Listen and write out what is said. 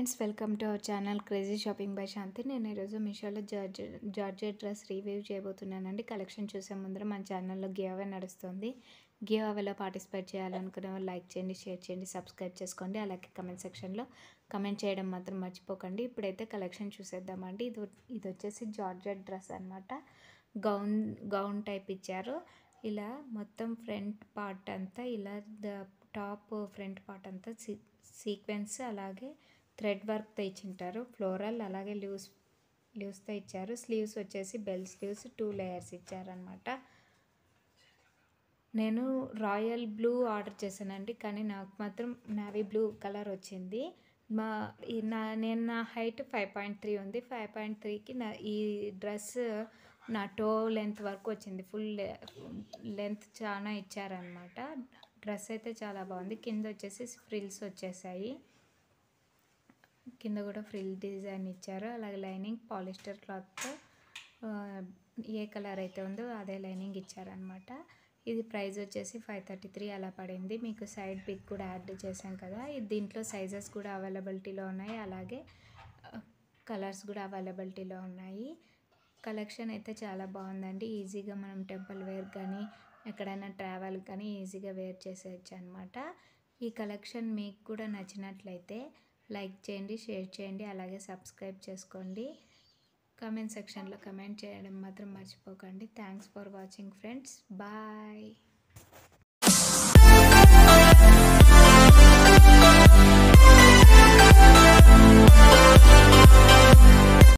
friends welcome to our channel crazy shopping by Shanti నేను ఈరోజు మీషోలో జార్జ్ జార్జెట్ డ్రెస్ రివ్యూ చేయబోతున్నానండి కలెక్షన్ చూసే ముందర మన ఛానల్లో గివ్ అవే నడుస్తుంది గివ్ అవేలో పార్టిసిపేట్ చేయాలనుకునే వాళ్ళు లైక్ చేయండి షేర్ చేయండి సబ్స్క్రైబ్ చేసుకోండి అలాగే కమెంట్ సెక్షన్లో కమెంట్ చేయడం మాత్రం మర్చిపోకండి ఇప్పుడైతే కలెక్షన్ చూసేద్దామండి ఇది ఇది వచ్చేసి జార్జెట్ డ్రెస్ అనమాట గౌన్ గౌన్ టైప్ ఇచ్చారు ఇలా మొత్తం ఫ్రంట్ పార్ట్ అంతా ఇలా ద టాప్ ఫ్రంట్ పార్ట్ అంతా సీ సీక్వెన్స్ అలాగే థ్రెడ్ వర్క్తో ఇచ్చింటారు ఫ్లోరల్ అలాగే లీవ్స్ లీవ్స్తో ఇచ్చారు స్లీవ్స్ వచ్చేసి బెల్ స్లీవ్స్ టూ లేయర్స్ ఇచ్చారనమాట నేను రాయల్ బ్లూ ఆర్డర్ చేశానండి కానీ నాకు మాత్రం నావీ బ్లూ కలర్ వచ్చింది మా ఈ నా నేను నా హైట్ ఫైవ్ పాయింట్ త్రీ ఉంది ఫైవ్ పాయింట్ త్రీకి నా ఈ డ్రెస్ నా టో లెంత్ వరకు వచ్చింది ఫుల్ లెంత్ చాలా ఇచ్చారనమాట డ్రెస్ అయితే చాలా బాగుంది కింద వచ్చేసి ఫ్రిల్స్ వచ్చేసాయి కింద కూడా ఫ్రిల్ డిజైన్ ఇచ్చారు అలాగే లైనింగ్ పాలిస్టర్ క్లాత్తో ఏ కలర్ అయితే ఉందో అదే లైనింగ్ ఇచ్చారనమాట ఇది ప్రైస్ వచ్చేసి ఫైవ్ థర్టీ త్రీ అలా పడింది మీకు సైడ్ పిక్ కూడా యాడ్ చేశాం కదా దీంట్లో సైజెస్ కూడా అవైలబిలిటీలో ఉన్నాయి అలాగే కలర్స్ కూడా అవైలబిలిటీలో ఉన్నాయి కలెక్షన్ అయితే చాలా బాగుందండి ఈజీగా మనం టెంపుల్ వేర్ కానీ ఎక్కడైనా ట్రావెల్ కానీ ఈజీగా వేర్ చేసేయచ్చు అనమాట ఈ కలెక్షన్ మీకు కూడా నచ్చినట్లయితే లైక్ చేయండి షేర్ చేయండి అలాగే సబ్స్క్రైబ్ చేసుకోండి కామెంట్ సెక్షన్లో కమెంట్ చేయడం మాత్రం మర్చిపోకండి thanks for watching friends bye